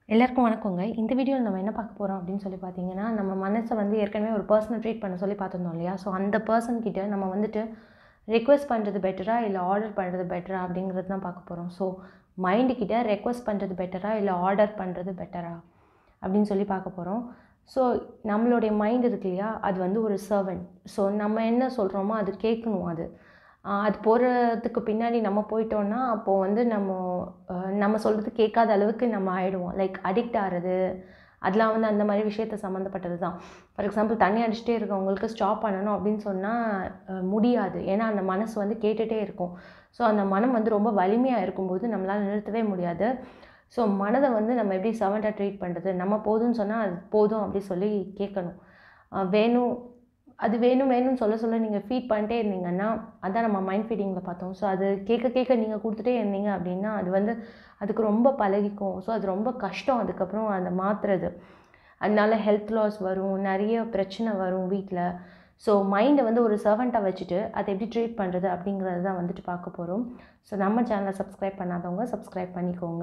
எல்லாருக்கும் வணக்கங்க இந்த வீடியோவில் நம்ம என்ன பார்க்க போகிறோம் அப்படின்னு சொல்லி பார்த்தீங்கன்னா நம்ம மனசை வந்து ஏற்கனவே ஒரு பர்சனை ட்ரீட் பண்ண சொல்லி பார்த்துருந்தோம் இல்லையா ஸோ அந்த பர்சன் கிட்ட நம்ம வந்துட்டு ரெக்வெஸ்ட் பண்ணுறது பெட்டரா இல்லை ஆர்டர் பண்ணுறது பெட்டரா அப்படிங்கிறது தான் பார்க்க போகிறோம் ஸோ மைண்டு கிட்ட ரெக்வெஸ்ட் பண்ணுறது பெட்டரா இல்லை ஆர்டர் பண்ணுறது பெட்டரா அப்படின்னு சொல்லி பார்க்க போகிறோம் ஸோ நம்மளுடைய மைண்ட் இருக்கு இல்லையா அது வந்து ஒரு சர்வெண்ட் ஸோ நம்ம என்ன சொல்கிறோமோ அது கேட்கணும் அது ஆஹ் அது போகிறதுக்கு பின்னாடி நம்ம போயிட்டோம்னா அப்போது வந்து நம்ம ஆஹ் நம்ம சொல்கிறது கேட்காத அளவுக்கு நம்ம ஆகிடுவோம் லைக் அடிக்ட் ஆகிறது அதெல்லாம் வந்து அந்த மாதிரி விஷயத்த சம்மந்தப்பட்டது தான் ஃபார் எக்ஸாம்பிள் தண்ணி அடிச்சுட்டே இருக்கவங்களுக்கு ஸ்டாப் பண்ணணும் அப்படின்னு சொன்னால் முடியாது ஏன்னா அந்த மனசு வந்து கேட்டுகிட்டே இருக்கும் ஸோ அந்த மனம் வந்து ரொம்ப வலிமையாக இருக்கும்போது நம்மளால் நிறுத்தவே முடியாது ஸோ மனதை வந்து நம்ம எப்படி செவன்ட்டாக ட்ரீட் பண்ணுறது நம்ம போதும்னு சொன்னால் அது போதும் அப்படி சொல்லி கேட்கணும் ஆஹ் வேணும் அது வேணும் வேணும்னு சொல்ல சொல்ல நீங்கள் ஃபீட் பண்ணிட்டே இருந்தீங்கன்னா அதான் நம்ம மைண்ட் ஃபீடிங்கில் பார்த்தோம் ஸோ அது கேட்க கேட்க நீங்கள் கொடுத்துட்டே இருந்தீங்க அப்படின்னா அது வந்து அதுக்கு ரொம்ப பழகிக்கும் ஸோ அது ரொம்ப கஷ்டம் அதுக்கப்புறம் அதை மாற்றுறது அதனால ஹெல்த் லாஸ் வரும் நிறைய பிரச்சனை வரும் வீட்டில் ஸோ மைண்டை வந்து ஒரு சர்வெண்ட்டாக வச்சுட்டு அதை எப்படி ட்ரீட் பண்ணுறது அப்படிங்கிறது தான் வந்துட்டு பார்க்க போகிறோம் ஸோ நம்ம சேனலை சப்ஸ்கிரைப் பண்ணாதவங்க சப்ஸ்கிரைப் பண்ணிக்கோங்க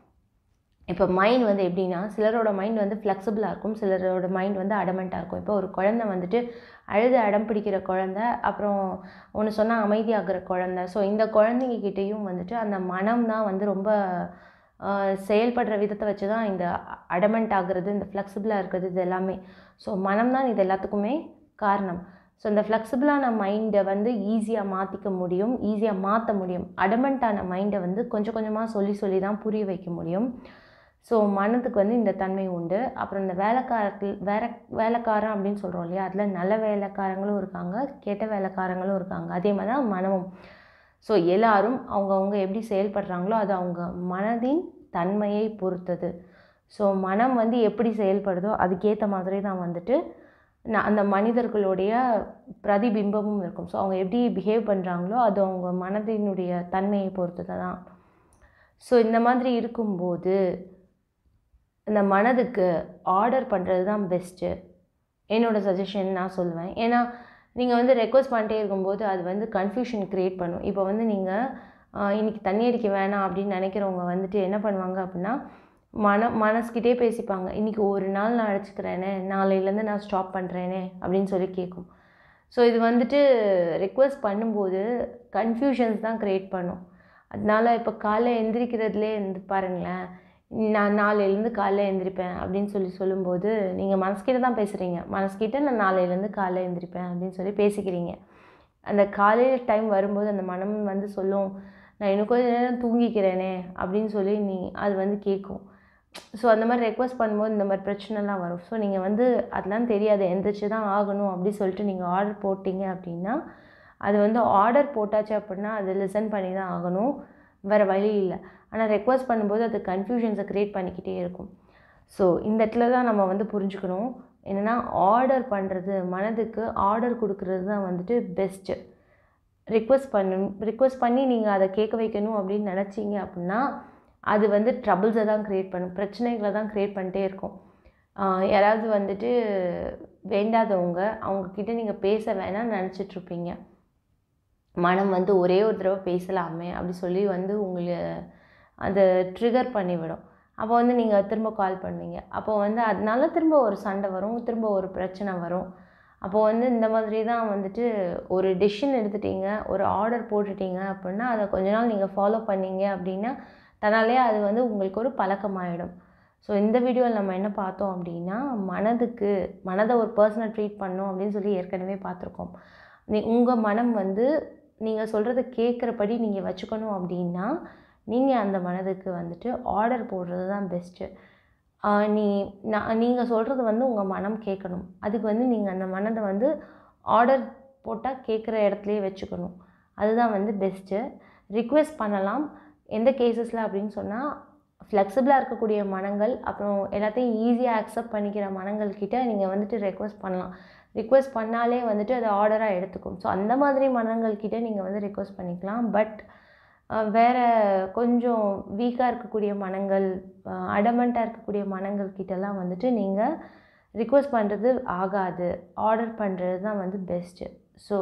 இப்போ மைண்ட் வந்து எப்படின்னா சிலரோட மைண்ட் வந்து ஃப்ளெக்சிபிளாக இருக்கும் சிலரோட மைண்ட் வந்து அடமெண்ட்டாக இருக்கும் இப்போ ஒரு குழந்தை வந்துட்டு அழுது அடம் பிடிக்கிற குழந்தை அப்புறம் ஒன்று சொன்னால் அமைதியாகிற குழந்தை ஸோ இந்த குழந்தைங்க கிட்டேயும் வந்துட்டு அந்த மனம் தான் வந்து ரொம்ப ஆஹ், செயல்படுற விதத்தை வச்சு தான் இந்த அடமெண்ட் ஆகுறது இந்த ஃப்ளெக்சிபிளாக இருக்கிறது இது எல்லாமே ஸோ மனம் தான் இது எல்லாத்துக்குமே காரணம் ஸோ இந்த ஃப்ளெக்சிபிளான மைண்டை வந்து ஈஸியாக மாற்றிக்க முடியும் ஈஸியாக மாற்ற முடியும் அடமெண்ட்டான மைண்டை வந்து கொஞ்சம் கொஞ்சமாக சொல்லி சொல்லி தான் புரிய வைக்க முடியும் ஸோ மனதுக்கு வந்து இந்த தன்மை உண்டு அப்புறம் இந்த வேலைக்காரர்கள் வேற வேலைக்காரன் அப்படின்னு சொல்கிறோம் இல்லையா அதில் நல்ல வேலைக்காரங்களும் இருக்காங்க கெட்ட வேலைக்காரங்களும் இருக்காங்க அதே மாதிரி தான் மனமும் ஸோ எல்லாரும் அவங்கவுங்க எப்படி செயல்படுறாங்களோ அது அவங்க மனதின் தன்மையை பொறுத்தது ஸோ மனம் வந்து எப்படி செயல்படுதோ அதுக்கேற்ற மாதிரி தான் வந்துட்டு ந- அந்த மனிதர்களுடைய பிரதிபிம்பமும் இருக்கும் ஸோ அவங்க எப்படி பிஹேவ் பண்ணுறாங்களோ அது அவங்க மனதினுடைய தன்மையை பொறுத்தது தான் ஸோ இந்த மாதிரி இருக்கும்போது இந்த மனதுக்கு ஆர்டர் பண்ணுறது தான் பெஸ்ட்டு என்னோட சஜஷன் நான் சொல்லுவேன் ஏன்னா நீங்கள் வந்து ரெக்வஸ்ட் பண்ணிட்டே இருக்கும்போது அது வந்து கன்ஃபியூஷன் க்ரியேட் பண்ணும் இப்போ வந்து நீங்கள் இன்னைக்கு தண்ணி அடிக்க வேணாம் அப்படின்னு நினைக்கிறவங்க வந்துட்டு என்ன பண்ணுவாங்க அப்படின்னா மன மனசுக்கிட்டே பேசிப்பாங்க இன்றைக்கி ஒரு நாள் நான் அழைச்சிக்கிறேனே நாளையிலேருந்து நான் ஸ்டாப் பண்ணுறேனே அப்படின்னு சொல்லி கேட்கும் ஸோ இது வந்துட்டு ரெக்வஸ்ட் பண்ணும்போது கன்ஃபியூஷன்ஸ் தான் க்ரியேட் பண்ணும் அதனால இப்போ காலைல எந்திரிக்கிறதுலே இருந்து பாருங்களேன் நான் நாளையிலேருந்து காலைல எந்திரிப்பேன் அப்படின்னு சொல்லி சொல்லும்போது நீங்கள் மனசுக்கிட்ட தான் பேசுகிறீங்க மனசுக்கிட்ட நான் நாளையிலேருந்து காலைல எந்திரிப்பேன் அப்படின்னு சொல்லி பேசிக்கிறீங்க அந்த காலையில் டைம் வரும்போது அந்த மனம் வந்து சொல்லும் நான் இன்னும் கொஞ்ச நேரம் தூங்கிக்கிறேனே அப்படின்னு சொல்லி நீ அது வந்து கேட்கும் ஸோ அந்த மாதிரி ரெக்வஸ்ட் பண்ணும்போது இந்த மாதிரி பிரச்சனைலாம் வரும் ஸோ நீங்கள் வந்து அதெல்லாம் தெரியாது எந்திரிச்சு தான் ஆகணும் அப்படி சொல்லிட்டு நீங்கள் ஆர்டர் போட்டீங்க அப்படின்னா அது வந்து ஆர்டர் போட்டாச்சு அப்படின்னா அது லிசன் பண்ணி தான் ஆகணும் வேறு வழி இல்லை ஆனால் ரெக்வஸ்ட் பண்ணும்போது அது கன்ஃபியூஷன்ஸை க்ரியேட் பண்ணிக்கிட்டே இருக்கும் ஸோ இந்த இடத்துல தான் நம்ம வந்து புரிஞ்சுக்கணும் என்னென்னா ஆர்டர் பண்ணுறது மனதுக்கு ஆர்டர் கொடுக்கறது தான் வந்துட்டு பெஸ்ட்டு ரிக்வெஸ்ட் பண்ணணும் ரிக்வெஸ்ட் பண்ணி நீங்கள் அதை கேட்க வைக்கணும் அப்படின்னு நினச்சிங்க அப்படின்னா அது வந்து ட்ரபிள்ஸை தான் க்ரியேட் பண்ணும் பிரச்சனைகளை தான் க்ரியேட் பண்ணிட்டே இருக்கும் ஆஹ் யாராவது வந்துட்டு வேண்டாதவங்க அவங்கக்கிட்ட நீங்கள் பேச வேணாம்னு நினச்சிட்ருப்பீங்க மனம் வந்து ஒரே ஒரு தடவை பேசலாமே அப்படி சொல்லி வந்து உங்களை அதை ட்ரிகர் பண்ணிவிடும் அப்போ வந்து நீங்கள் திரும்ப கால் பண்ணுவீங்க அப்போ வந்து அதனால திரும்ப ஒரு சண்டை வரும் திரும்ப ஒரு பிரச்சனை வரும் அப்போ வந்து இந்த மாதிரி தான் வந்துட்டு ஒரு டெசிஷன் எடுத்துட்டீங்க ஒரு ஆர்டர் போட்டுட்டீங்க அப்படின்னா அதை கொஞ்ச நாள் நீங்கள் ஃபாலோ பண்ணீங்க அப்படின்னா தன்னாலே அது வந்து உங்களுக்கு ஒரு பழக்கமாயிடும் ஸோ இந்த வீடியோவில் நம்ம என்ன பார்த்தோம் அப்படின்னா மனதுக்கு மனதை ஒரு பர்சனை ட்ரீட் பண்ணோம் அப்படின்னு சொல்லி ஏற்கனவே பார்த்துருக்கோம் நீ உங்கள் மனம் வந்து நீங்கள் சொல்கிறத கேட்குறபடி நீங்கள் வச்சுக்கணும் அப்படின்னா நீங்கள் அந்த மனதுக்கு வந்துட்டு ஆர்டர் போடுறது தான் பெஸ்ட்டு நீ நான் நீங்கள் சொல்கிறது வந்து உங்கள் மனம் கேட்கணும் அதுக்கு வந்து நீங்கள் அந்த மனதை வந்து ஆர்டர் போட்டால் கேட்குற இடத்துலையே வச்சுக்கணும் அதுதான் வந்து பெஸ்ட்டு ரிக்வெஸ்ட் பண்ணலாம் எந்த கேசஸில் அப்படின்னு சொன்னால் ஃப்ளெக்சிபிளாக இருக்கக்கூடிய மனங்கள் அப்புறம் எல்லாத்தையும் ஈஸியாக அக்செப்ட் பண்ணிக்கிற மனங்கள் கிட்ட நீங்கள் வந்துட்டு ரெக்வெஸ்ட் பண்ணலாம் ரிக்வெஸ்ட் பண்ணாலே வந்துட்டு அது ஆர்டராக எடுத்துக்கும் ஸோ அந்த மாதிரி மனங்கள் கிட்ட நீங்கள் வந்து ரெக்வெஸ்ட் பண்ணிக்கலாம் பட் வேறு கொஞ்சம் வீக்காக இருக்கக்கூடிய மனங்கள் அடமெண்ட்டாக இருக்கக்கூடிய மனங்கள் கிட்டலாம் வந்துட்டு நீங்கள் ரிக்வெஸ்ட் பண்ணுறது ஆகாது ஆர்டர் பண்ணுறது தான் வந்து பெஸ்ட்டு ஸோ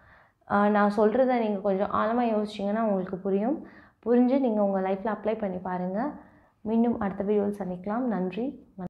நான் சொல்கிறத நீங்கள் கொஞ்சம் ஆழமாக யோசிச்சிங்கன்னா உங்களுக்கு புரியும் புரிஞ்சு நீங்கள் உங்கள் லைஃப்பில் அப்ளை பண்ணி பாருங்கள் மீண்டும் அடுத்த வீடியோவில் சந்திக்கலாம் நன்றி